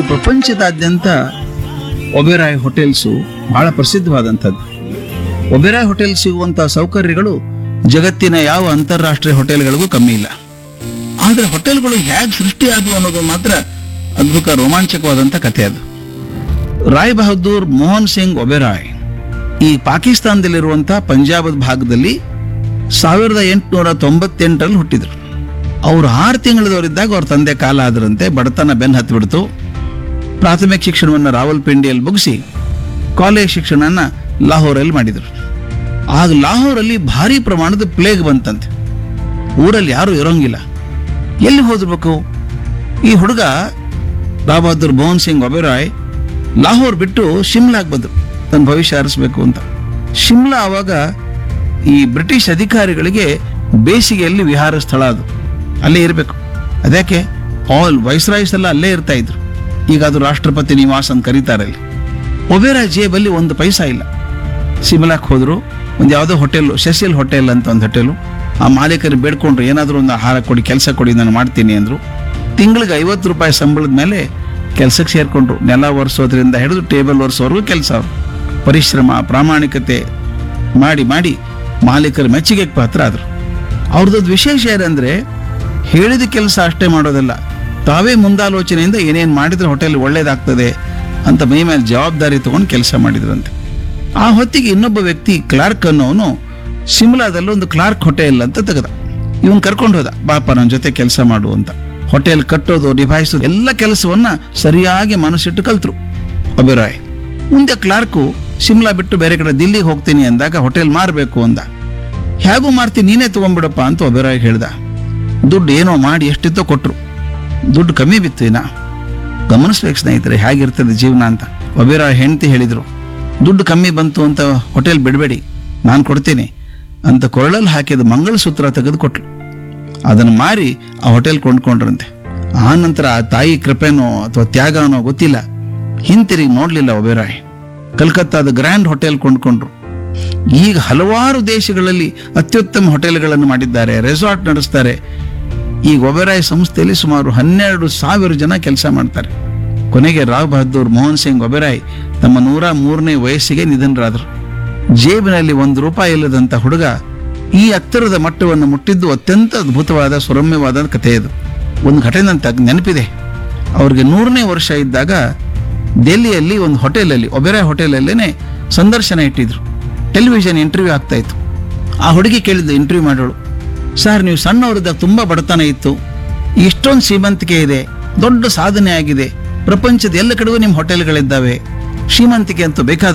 ಪ್ರಪಂಚದಾದ್ಯಂತ ಒಬೆರಾಯ್ ಹೋಟೆಲ್ಸು ಬಹಳ ಪ್ರಸಿದ್ಧವಾದಂಥದ್ದು ಒಬೆರಾಯ್ ಹೋಟೆಲ್ ಸಿಗುವಂತಹ ಸೌಕರ್ಯಗಳು ಜಗತ್ತಿನ ಯಾವ ಅಂತಾರಾಷ್ಟ್ರೀಯ ಹೋಟೆಲ್ಗಳಿಗೂ ಕಮ್ಮಿ ಇಲ್ಲ ಆದರೆ ಹೋಟೆಲ್ಗಳು ಹೇಗೆ ಸೃಷ್ಟಿಯಾದವು ಅನ್ನೋದು ಮಾತ್ರ ಅದ್ಭುತ ರೋಮಾಂಚಕವಾದಂಥ ಕಥೆ ಅದು ರಾಯ್ ಬಹದ್ದೂರ್ ಮೋಹನ್ ಸಿಂಗ್ ಒಬೆರಾಯ್ ಈ ಪಾಕಿಸ್ತಾನದಲ್ಲಿರುವಂತಹ ಪಂಜಾಬದ ಭಾಗದಲ್ಲಿ ಸಾವಿರದ ಎಂಟುನೂರ ತೊಂಬತ್ತೆಂಟರಲ್ಲಿ ಹುಟ್ಟಿದ್ರು ಅವರು ಆರು ತಿಂಗಳದವರಿದ್ದಾಗ ಅವ್ರ ತಂದೆ ಕಾಲ ಆದ್ರಂತೆ ಬಡತನ ಬೆನ್ ಹತ್ತಿಬಿಡ್ತು ಪ್ರಾಥಮಿಕ ಶಿಕ್ಷಣವನ್ನು ರಾವಲ್ಪಿಂಡಿಯಲ್ಲಿ ಮುಗಿಸಿ ಕಾಲೇಜ್ ಶಿಕ್ಷಣನ ಲಾಹೋರಲ್ಲಿ ಮಾಡಿದರು ಆಗ ಲಾಹೋರಲ್ಲಿ ಭಾರಿ ಪ್ರಮಾಣದ ಪ್ಲೇಗ್ ಬಂತಂತೆ ಊರಲ್ಲಿ ಯಾರೂ ಇರೋಂಗಿಲ್ಲ ಎಲ್ಲಿ ಹೋದ್ಬೇಕು ಈ ಹುಡುಗ ರಾವ್ ಬಹದ್ದೂರ್ ಮೋಹನ್ ಸಿಂಗ್ ಒಬೆರಾಯ್ ಲಾಹೋರ್ ಬಿಟ್ಟು ಶಿಮ್ಲಾಗ್ ಬಂದರು ತನ್ನ ಭವಿಷ್ಯ ಹರಿಸ್ಬೇಕು ಅಂತ ಶಿಮ್ಲಾ ಆವಾಗ ಈ ಬ್ರಿಟಿಷ್ ಅಧಿಕಾರಿಗಳಿಗೆ ಬೇಸಿಗೆಯಲ್ಲಿ ವಿಹಾರ ಸ್ಥಳ ಅದು ಅಲ್ಲೇ ಇರಬೇಕು ಅದಕ್ಕೆ ಆಲ್ ವೈಸ್ರಾಯ್ಸ್ ಎಲ್ಲ ಅಲ್ಲೇ ಇರ್ತಾ ಇದ್ರು ಈಗ ಅದು ರಾಷ್ಟ್ರಪತಿ ನಿವಾಸ ಅಂತ ಕರೀತಾರೆ ಅಲ್ಲಿ ಒಬೆರಾಯ್ ಜೇಬಲ್ಲಿ ಒಂದು ಪೈಸಾ ಇಲ್ಲ ಸಿಮ್ಲಾಕ್ ಹೋದ್ರು ಒಂದು ಯಾವುದೋ ಹೋಟೆಲ್ ಸೆಸಿಲ್ ಹೋಟೆಲ್ ಅಂತ ಒಂದು ಹೋಟೆಲು ಆ ಮಾಲೀಕರು ಬೇಡ್ಕೊಂಡ್ರು ಏನಾದರೂ ಒಂದು ಆಹಾರ ಕೊಡಿ ಕೆಲಸ ಕೊಡಿ ನಾನು ಮಾಡ್ತೀನಿ ಅಂದರು ತಿಂಗಳಿಗೆ ಐವತ್ತು ರೂಪಾಯಿ ಸಂಬಳದ ಮೇಲೆ ಕೆಲಸಕ್ಕೆ ಸೇರ್ಕೊಂಡ್ರು ನೆಲ ಒರೆಸೋದ್ರಿಂದ ಹಿಡಿದು ಟೇಬಲ್ ಒರೆಸೋವರೆಗೂ ಕೆಲಸ ಅವರು ಪರಿಶ್ರಮ ಪ್ರಾಮಾಣಿಕತೆ ಮಾಡಿ ಮಾಡಿ ಮಾಲೀಕರ ಮೆಚ್ಚುಗೆಗೆ ಪಾತ್ರ ಆದರು ಅವ್ರದ್ದು ವಿಶೇಷ ಏನಂದ್ರೆ ಹೇಳಿದ ಕೆಲಸ ಅಷ್ಟೇ ಮಾಡೋದಲ್ಲ ತಾವೇ ಮುಂದಾಲೋಚನೆಯಿಂದ ಏನೇನು ಮಾಡಿದ್ರೆ ಹೋಟೆಲ್ ಒಳ್ಳೇದಾಗ್ತದೆ ಅಂತ ಮೈ ಮೇಲೆ ಜವಾಬ್ದಾರಿ ತಗೊಂಡು ಕೆಲಸ ಮಾಡಿದ್ರಂತೆ ಆ ಹೊತ್ತಿಗೆ ಇನ್ನೊಬ್ಬ ವ್ಯಕ್ತಿ ಕ್ಲಾರ್ಕ್ ಅನ್ನೋನು ಶಿಮ್ಲಾದಲ್ಲಿ ಒಂದು ಕ್ಲಾರ್ಕ್ ಹೋಟೆಲ್ ಅಂತ ತೆಗೆದ ಇವನ್ ಕರ್ಕೊಂಡು ಹೋದ ಬಾಪ ನನ್ನ ಜೊತೆ ಕೆಲಸ ಮಾಡು ಅಂತ ಹೋಟೆಲ್ ಕಟ್ಟೋದು ನಿಭಾಯಿಸೋದು ಎಲ್ಲ ಕೆಲಸವನ್ನ ಸರಿಯಾಗಿ ಮನಸ್ಸಿಟ್ಟು ಕಲ್ತ್ರು ಒಬೆರಾಯ್ ಮುಂದೆ ಕ್ಲಾರ್ಕು ಶಿಮ್ಲಾ ಬಿಟ್ಟು ಬೇರೆ ಕಡೆ ದಿಲ್ಲಿಗೆ ಹೋಗ್ತೀನಿ ಅಂದಾಗ ಹೋಟೆಲ್ ಮಾರಬೇಕು ಅಂದ ಹೇಗೂ ಮಾರ್ತೀನಿ ನೀನೇ ತಗೊಂಡ್ಬಿಡಪ್ಪ ಅಂತ ಒಬೆರಾಯ್ ಹೇಳ್ದ ದುಡ್ಡು ಏನೋ ಮಾಡಿ ಎಷ್ಟಿತ್ತೋ ಕೊಟ್ರು ದುಡ್ಡು ಕಮ್ಮಿ ಬಿತ್ತು ಇನ್ನ ಗಮನಿಸ್ಬೇಕು ಸ್ನೇಹಿತರೆ ಹೇಗಿರ್ತದೆ ಜೀವನ ಅಂತ ಒಬೆರಾಯ್ ಹೆಂಡತಿ ಹೇಳಿದ್ರು ದುಡ್ಡು ಕಮ್ಮಿ ಬಂತು ಅಂತ ಹೋಟೆಲ್ ಬಿಡಬೇಡಿ ನಾನು ಕೊಡ್ತೀನಿ ಅಂತ ಕೊರಳಲ್ಲಿ ಹಾಕಿದ ಮಂಗಳಸೂತ್ರ ತೆಗೆದು ಕೊಟ್ಲು ಅದನ್ನು ಮಾರಿ ಆ ಹೋಟೆಲ್ ಕೊಂಡ್ಕೊಂಡ್ರಂತೆ ಆ ನಂತರ ಆ ತಾಯಿ ಕೃಪೆನೋ ಅಥವಾ ತ್ಯಾಗನೋ ಗೊತ್ತಿಲ್ಲ ಹಿಂತಿರುಗಿ ನೋಡ್ಲಿಲ್ಲ ಒಬೆರಾಯ್ ಕಲ್ಕತ್ತಾದ ಗ್ರ್ಯಾಂಡ್ ಹೋಟೆಲ್ ಕೊಂಡ್ಕೊಂಡ್ರು ಈಗ ಹಲವಾರು ದೇಶಗಳಲ್ಲಿ ಅತ್ಯುತ್ತಮ ಹೋಟೆಲ್ಗಳನ್ನು ಮಾಡಿದ್ದಾರೆ ರೆಸಾರ್ಟ್ ನಡೆಸ್ತಾರೆ ಈಗ ಒಬೆರಾಯ್ ಸಂಸ್ಥೆಯಲ್ಲಿ ಸುಮಾರು ಹನ್ನೆರಡು ಸಾವಿರ ಜನ ಕೆಲಸ ಮಾಡ್ತಾರೆ ಕೊನೆಗೆ ರಾವ್ ಬಹದ್ದೂರ್ ಮೋಹನ್ ಸಿಂಗ್ ಒಬೆರಾಯ್ ತಮ್ಮ ನೂರ ಮೂರನೇ ವಯಸ್ಸಿಗೆ ನಿಧನರಾದರು ಜೇಬಿನಲ್ಲಿ ಒಂದು ರೂಪಾಯಿ ಇಲ್ಲದಂತ ಹುಡುಗ ಈ ಎತ್ತರದ ಮಟ್ಟವನ್ನು ಮುಟ್ಟಿದ್ದು ಅತ್ಯಂತ ಅದ್ಭುತವಾದ ಸುರಮ್ಯವಾದ ಕಥೆ ಇದು ಒಂದು ಘಟನೆ ಅಂತ ನೆನಪಿದೆ ಅವ್ರಿಗೆ ನೂರನೇ ವರ್ಷ ಇದ್ದಾಗ ದೆಹಲಿಯಲ್ಲಿ ಒಂದು ಹೋಟೆಲಲ್ಲಿ ಒಬೆರಾಯ್ ಹೋಟೆಲಲ್ಲೇನೆ ಸಂದರ್ಶನ ಇಟ್ಟಿದ್ರು ಟೆಲಿವಿಷನ್ ಇಂಟರ್ವ್ಯೂ ಆಗ್ತಾ ಇತ್ತು ಆ ಹುಡುಗಿ ಕೇಳಿದ್ದು ಇಂಟರ್ವ್ಯೂ ಮಾಡೋಳು ಸರ್ ನೀವು ಸಣ್ಣವರಿದ್ದಾಗ ತುಂಬ ಬಡತನ ಇತ್ತು ಇಷ್ಟೊಂದು ಶ್ರೀಮಂತಿಕೆ ಇದೆ ದೊಡ್ಡ ಸಾಧನೆ ಆಗಿದೆ ಪ್ರಪಂಚದ ಎಲ್ಲ ಕಡೆಗೂ ನಿಮ್ಮ ಹೋಟೆಲ್ಗಳಿದ್ದಾವೆ ಶ್ರೀಮಂತಿಕೆ ಅಂತೂ ಬೇಕಾದ